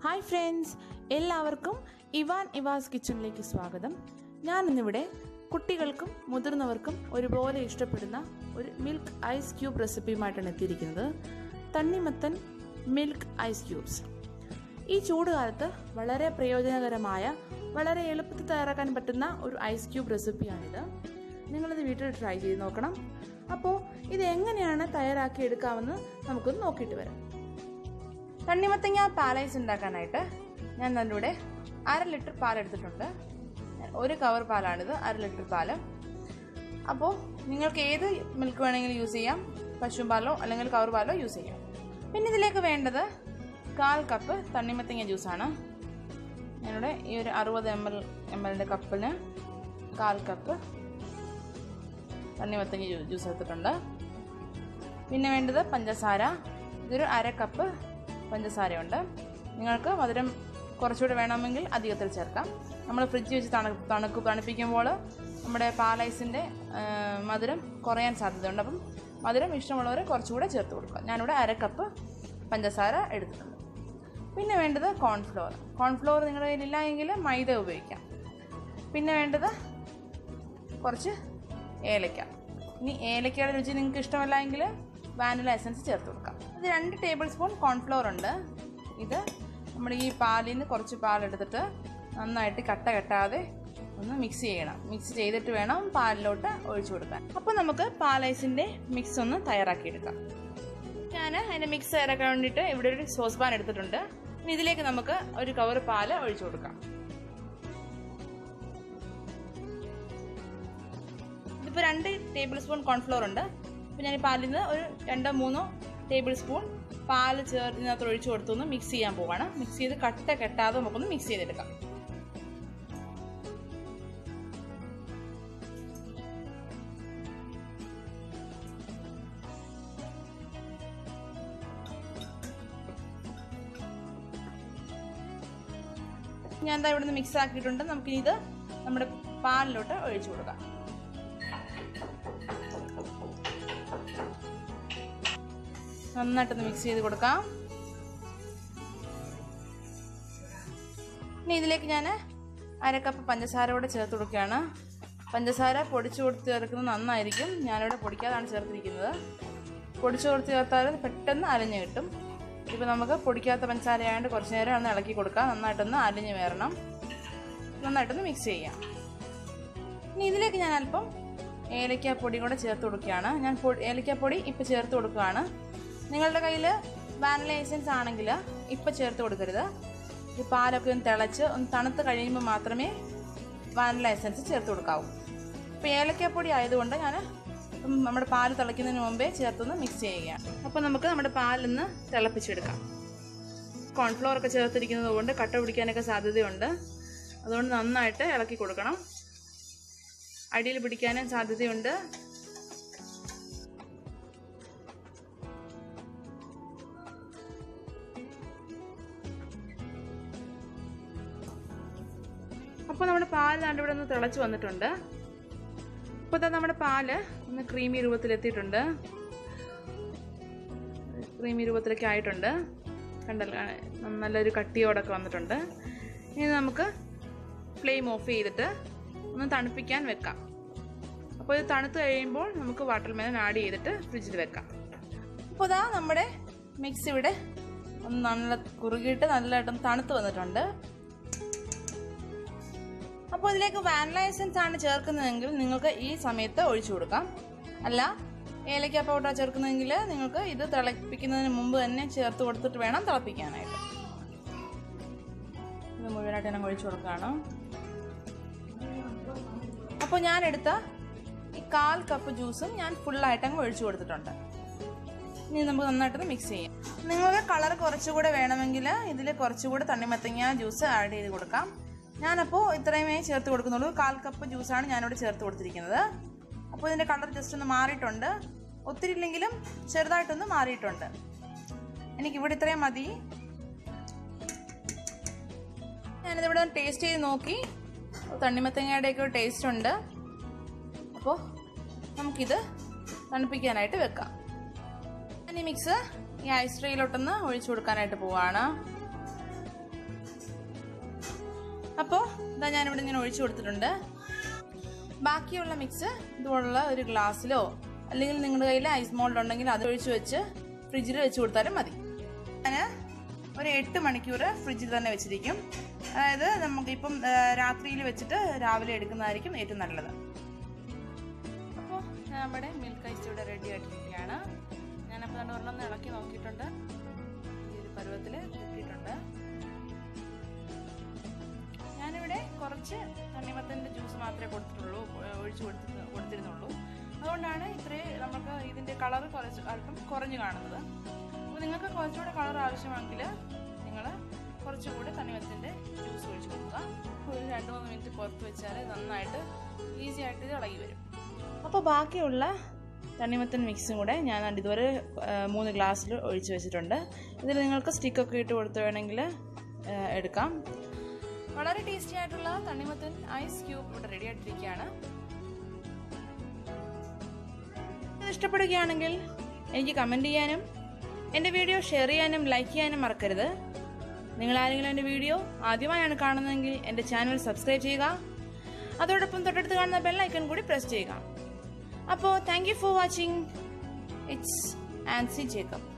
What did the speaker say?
hi friends എല്ലാവർക്കും Eva's ഇവാസ് കിച്ചണിലേക്ക് സ്വാഗതം ഞാൻ ഇന്നിവിടെ കുട്ടികൾക്കും മുതിർന്നവർക്കും ഒരുപോലെ ഇഷ്ടപ്പെടുന്ന ഒരു മിൽക്ക് ഐസ് ക്യൂബ് റെസിപ്പിയുമായിട്ടാണ് എത്തിയിരിക്കുന്നത് തണ്ണിമത്തൻ മിൽക്ക് ഐസ് ക്യൂബ്സ് ഈ ചൂടുകാലത്ത് വളരെ പ്രയോജനകരമായ വളരെ എളുപ്പത്തിൽ തയ്യാറാക്കാൻ പറ്റുന്ന ഒരു ഐസ് ക്യൂബ് റെസിപ്പിയാണിത് നിങ്ങളിത് വീട്ടിൽ ട്രൈ ചെയ്ത് നോക്കണം അപ്പോൾ ഇത് എങ്ങനെയാണ് തയ്യാറാക്കി എടുക്കാമെന്ന് നമുക്കൊന്ന് നോക്കിയിട്ട് വരാം തണ്ണിമത്തങ്ങ പാലൈസ് ഉണ്ടാക്കാനായിട്ട് ഞാൻ നല്ലൂടെ അര ലിറ്റർ പാൽ എടുത്തിട്ടുണ്ട് ഒരു കവർ പാലാണിത് അര ലിറ്റർ പാല് അപ്പോൾ നിങ്ങൾക്ക് ഏത് മിൽക്ക് വേണമെങ്കിലും യൂസ് ചെയ്യാം പശു പാലോ അല്ലെങ്കിൽ കവർ പാലോ യൂസ് ചെയ്യാം പിന്നെ ഇതിലേക്ക് വേണ്ടത് കാൽ കപ്പ് തണ്ണിമത്തങ്ങ ജ്യൂസാണ് ഞാനിവിടെ ഈ ഒരു അറുപത് എം എൽ എം എല്ലിൻ്റെ കപ്പിന് കാൽ കപ്പ് തണ്ണിമത്തങ്ങ ജ്യൂസ് എടുത്തിട്ടുണ്ട് പിന്നെ വേണ്ടത് പഞ്ചസാര ഇതൊരു അര കപ്പ് പഞ്ചസാരയുണ്ട് നിങ്ങൾക്ക് മധുരം കുറച്ചുകൂടെ വേണമെങ്കിൽ അധികത്തിൽ ചേർക്കാം നമ്മൾ ഫ്രിഡ്ജ് വെച്ച് തണു തണുക്ക് തണുപ്പിക്കുമ്പോൾ നമ്മുടെ പാലൈസിൻ്റെ മധുരം കുറയാൻ സാധ്യതയുണ്ട് അപ്പം മധുരം ഇഷ്ടമുള്ളവർ കുറച്ചുകൂടെ ചേർത്ത് കൊടുക്കുക ഞാനിവിടെ അര കപ്പ് പഞ്ചസാര എടുത്തിട്ടുണ്ട് പിന്നെ വേണ്ടത് കോൺഫ്ലോർ കോൺഫ്ലോർ നിങ്ങളുടെ കയ്യിലില്ല എങ്കിൽ മൈദ ഉപയോഗിക്കാം പിന്നെ വേണ്ടത് കുറച്ച് ഏലക്ക ഇനി ഏലക്കയുടെ രുചി നിങ്ങൾക്ക് ഇഷ്ടമല്ല എങ്കിൽ വാനില എസൻസ് ചേർത്ത് കൊടുക്കാം ഇത് രണ്ട് ടേബിൾ സ്പൂൺ കോൺഫ്ലോർ ഉണ്ട് ഇത് നമ്മൾ ഈ പാലിൽ നിന്ന് കുറച്ച് പാലെടുത്തിട്ട് നന്നായിട്ട് കട്ട കെട്ടാതെ ഒന്ന് മിക്സ് ചെയ്യണം മിക്സ് ചെയ്തിട്ട് വേണം പാലിലോട്ട് ഒഴിച്ചു കൊടുക്കാൻ അപ്പോൾ നമുക്ക് പാലൈസിൻ്റെ മിക്സ് ഒന്ന് തയ്യാറാക്കിയെടുക്കാം ഞാൻ അതിൻ്റെ മിക്സ് തയ്യാറാക്കാൻ വേണ്ടിയിട്ട് ഇവിടെ ഒരു സോസ് പാൻ എടുത്തിട്ടുണ്ട് ഇനി ഇതിലേക്ക് നമുക്ക് ഒരു കവർ പാല് ഒഴിച്ചു കൊടുക്കാം ഇതിപ്പോൾ രണ്ട് ടേബിൾ സ്പൂൺ കോൺഫ്ലോർ ഉണ്ട് അപ്പോൾ ഞാൻ ഈ പാലിൽ നിന്ന് ഒരു രണ്ടോ മൂന്നോ ടേബിൾ സ്പൂൺ പാല് ചേർത്തിനകത്ത് ഒഴിച്ചു കൊടുത്തൊന്ന് മിക്സ് ചെയ്യാൻ പോവാണ് മിക്സ് ചെയ്ത് കട്ട കെട്ടാതെ നമുക്കൊന്ന് മിക്സ് ചെയ്തെടുക്കാം ഞാൻ എന്താ ഇവിടെ നിന്ന് മിക്സ് ആക്കിയിട്ടുണ്ട് നമുക്കിനി ഇത് നമ്മുടെ പാലിലോട്ട് ഒഴിച്ചു കൊടുക്കാം നന്നായിട്ടൊന്ന് മിക്സ് ചെയ്ത് കൊടുക്കാം ഇനി ഇതിലേക്ക് ഞാൻ അര കപ്പ് പഞ്ചസാര കൂടെ ചേർത്ത് കൊടുക്കുകയാണ് പഞ്ചസാര പൊടിച്ചു കൊടുത്ത് ചേർക്കുന്നത് നന്നായിരിക്കും ഞാനിവിടെ പൊടിക്കാതാണ് ചേർത്തിരിക്കുന്നത് പൊടിച്ചു കൊടുത്ത് ചേർത്താൽ പെട്ടെന്ന് അലിഞ്ഞ് കിട്ടും ഇപ്പോൾ നമുക്ക് പൊടിക്കാത്ത പഞ്ചസാര ആയതുകൊണ്ട് കുറച്ച് നേരം ഒന്ന് ഇളക്കി കൊടുക്കാം നന്നായിട്ടൊന്ന് അലിഞ്ഞ് വേറണം നന്നായിട്ടൊന്ന് മിക്സ് ചെയ്യാം ഇനി ഇതിലേക്ക് ഞാൻ അല്പം ഏലക്കാപ്പൊടി കൂടെ ചേർത്ത് കൊടുക്കുകയാണ് ഞാൻ ഏലക്കാപ്പൊടി ഇപ്പോൾ ചേർത്ത് കൊടുക്കുകയാണ് നിങ്ങളുടെ കയ്യിൽ വാനില എസൻസ് ആണെങ്കിൽ ഇപ്പം ചേർത്ത് കൊടുക്കരുത് ഈ പാലൊക്കെ ഒന്ന് തിളച്ച് ഒന്ന് തണുത്ത് കഴിയുമ്പോൾ മാത്രമേ വാനില എസൻസ് ചേർത്ത് കൊടുക്കാവൂ ഇപ്പോൾ ഏലക്കാപ്പൊടി ആയതുകൊണ്ട് ഞാൻ നമ്മുടെ പാല് തിളയ്ക്കുന്നതിന് മുമ്പേ ചേർത്തൊന്ന് മിക്സ് ചെയ്യുകയാണ് അപ്പോൾ നമുക്ക് നമ്മുടെ പാലൊന്ന് തിളപ്പിച്ചെടുക്കാം കോൺഫ്ലോർ ഒക്കെ ചേർത്തിരിക്കുന്നത് കൊണ്ട് കട്ട പിടിക്കാനൊക്കെ സാധ്യതയുണ്ട് അതുകൊണ്ട് നന്നായിട്ട് ഇളക്കി കൊടുക്കണം അടിയിൽ പിടിക്കാനും സാധ്യതയുണ്ട് അപ്പോൾ നമ്മുടെ പാല് ദാണ്ട് ഇവിടെ ഒന്ന് തിളച്ച് വന്നിട്ടുണ്ട് ഇപ്പോൾ ഇതാ നമ്മുടെ പാല് ഒന്ന് ക്രീമി രൂപത്തിലെത്തിയിട്ടുണ്ട് ക്രീമി രൂപത്തിലൊക്കെ ആയിട്ടുണ്ട് കണ്ടല്ലോ നല്ലൊരു കട്ടിയോടൊക്കെ വന്നിട്ടുണ്ട് ഇനി നമുക്ക് ഫ്ലെയിം ഓഫ് ചെയ്തിട്ട് ഒന്ന് തണുപ്പിക്കാൻ വെക്കാം അപ്പോൾ ഇത് തണുത്ത് കഴിയുമ്പോൾ നമുക്ക് വാട്ടർ മെലൻ ആഡ് ചെയ്തിട്ട് ഫ്രിഡ്ജിൽ വെക്കാം അപ്പോൾ ഇതാ നമ്മുടെ മിക്സ് ഇവിടെ ഒന്ന് നല്ല കുറുകിയിട്ട് നല്ലതായിട്ടൊന്ന് തണുത്ത് വന്നിട്ടുണ്ട് അപ്പോൾ ഇതിലേക്ക് വാനില എസൻസ് ആണ് ചേർക്കുന്നതെങ്കിൽ നിങ്ങൾക്ക് ഈ സമയത്ത് ഒഴിച്ചു കൊടുക്കാം അല്ല ഏലക്ക പൗഡർ ചേർക്കുന്നതെങ്കിൽ നിങ്ങൾക്ക് ഇത് തിളപ്പിക്കുന്നതിന് മുമ്പ് തന്നെ ചേർത്ത് കൊടുത്തിട്ട് വേണം തിളപ്പിക്കാനായിട്ട് ഇത് മുഴുവനായിട്ട് ഞാൻ ഒഴിച്ചു കൊടുക്കുകയാണ് അപ്പോൾ ഞാൻ എടുത്ത ഈ കാൽ കപ്പ് ജ്യൂസും ഞാൻ ഫുള്ളായിട്ട് അങ്ങ് ഒഴിച്ചു കൊടുത്തിട്ടുണ്ട് ഇനി നമുക്ക് നന്നായിട്ടൊന്ന് മിക്സ് ചെയ്യാം നിങ്ങൾക്ക് കളർ കുറച്ചുകൂടെ വേണമെങ്കിൽ ഇതിൽ കുറച്ചുകൂടെ തണ്ണിമത്തങ്ങ ജ്യൂസ് ആഡ് ചെയ്ത് കൊടുക്കാം ഞാനപ്പോൾ ഇത്രയുമേ ചേർത്ത് കൊടുക്കുന്നുള്ളൂ കാൽ കപ്പ് ജ്യൂസാണ് ഞാനിവിടെ ചേർത്ത് കൊടുത്തിരിക്കുന്നത് അപ്പോൾ ഇതിൻ്റെ കളർ ജസ്റ്റ് ഒന്ന് മാറിയിട്ടുണ്ട് ഒത്തിരി ഇല്ലെങ്കിലും ചെറുതായിട്ടൊന്ന് മാറിയിട്ടുണ്ട് എനിക്കിവിടെ ഇത്രയും മതി ഞാനിതിവിടെ ടേസ്റ്റ് ചെയ്ത് നോക്കി തണ്ണിമത്തങ്ങയുടെയൊക്കെ ഒരു ടേസ്റ്റ് ഉണ്ട് അപ്പോൾ നമുക്കിത് തണുപ്പിക്കാനായിട്ട് വെക്കാം ഞാൻ ഈ മിക്സ് ഈ ഐസ് ട്രേയിലോട്ടൊന്ന് ഒഴിച്ചു കൊടുക്കാനായിട്ട് പോവാണ് അപ്പോൾ ഇതാ ഞാനിവിടെ ഇങ്ങനെ ഒഴിച്ചു കൊടുത്തിട്ടുണ്ട് ബാക്കിയുള്ള മിക്സ് ഇതുപോലുള്ള ഒരു ഗ്ലാസ്സിലോ അല്ലെങ്കിൽ നിങ്ങളുടെ കയ്യിൽ ഐസ് മോൾഡ് ഉണ്ടെങ്കിൽ അത് ഒഴിച്ചു വെച്ച് ഫ്രിഡ്ജിൽ വെച്ച് കൊടുത്താലും മതി ഞാൻ ഒരു എട്ട് മണിക്കൂർ ഫ്രിഡ്ജിൽ തന്നെ വെച്ചിരിക്കും അതായത് നമുക്കിപ്പം രാത്രിയിൽ വെച്ചിട്ട് രാവിലെ എടുക്കുന്നതായിരിക്കും ഏറ്റവും നല്ലത് അപ്പോൾ നമ്മുടെ മിൽക്ക് ഐസ് ഇവിടെ റെഡി ആയിട്ടിരിക്കുകയാണ് ഞാനപ്പോൾ തന്നെ ഒരെണ്ണം ഇളക്കി നോക്കിയിട്ടുണ്ട് ഈ ഒരു പരുവത്തിൽ കിട്ടിയിട്ടുണ്ട് ഞാനിവിടെ കുറച്ച് തണ്ണിമത്തൻ്റെ ജ്യൂസ് മാത്രമേ കൊടുത്തിട്ടുള്ളൂ ഒഴിച്ച് കൊടുത്തി കൊടുത്തിരുന്നുള്ളൂ അതുകൊണ്ടാണ് ഇത്രയും നമുക്ക് ഇതിൻ്റെ കളർ കുറച്ച് അല്പം കുറഞ്ഞു കാണുന്നത് അപ്പോൾ നിങ്ങൾക്ക് കുറച്ചുകൂടെ കളർ ആവശ്യമെങ്കിൽ നിങ്ങൾ കുറച്ചുകൂടി തണ്ണിമത്തൻ്റെ ജ്യൂസ് ഒഴിച്ച് കൊടുക്കുക ഒരു രണ്ട് മൂന്ന് മിനിറ്റ് പുറത്ത് വെച്ചാൽ നന്നായിട്ട് ഈസി ആയിട്ട് ഇത് ഇളകി വരും അപ്പോൾ ബാക്കിയുള്ള തണ്ണിമത്തൻ മിക്സും കൂടെ ഞാൻ ഇതുവരെ മൂന്ന് ഗ്ലാസ്സിൽ ഒഴിച്ച് വെച്ചിട്ടുണ്ട് ഇതിൽ നിങ്ങൾക്ക് സ്റ്റിക്കൊക്കെ ഇട്ട് കൊടുത്ത് വേണമെങ്കിൽ എടുക്കാം വളരെ ടേസ്റ്റി ആയിട്ടുള്ള തണ്ണിമത്തൻ ഐസ് ക്യൂബ് ഇവിടെ റെഡി ആയിട്ടിരിക്കുകയാണ് ഇത് ഇഷ്ടപ്പെടുകയാണെങ്കിൽ എനിക്ക് കമൻറ്റ് ചെയ്യാനും എൻ്റെ വീഡിയോ ഷെയർ ചെയ്യാനും ലൈക്ക് ചെയ്യാനും മറക്കരുത് നിങ്ങൾ ആരെങ്കിലും എൻ്റെ വീഡിയോ ആദ്യമായാണ് കാണുന്നതെങ്കിൽ എൻ്റെ ചാനൽ സബ്സ്ക്രൈബ് ചെയ്യുക അതോടൊപ്പം തൊട്ടടുത്ത് കാണുന്ന ബെൽ ഐക്കൺ കൂടി പ്രസ് ചെയ്യുക അപ്പോൾ thank you for watching it's Ancy Jacob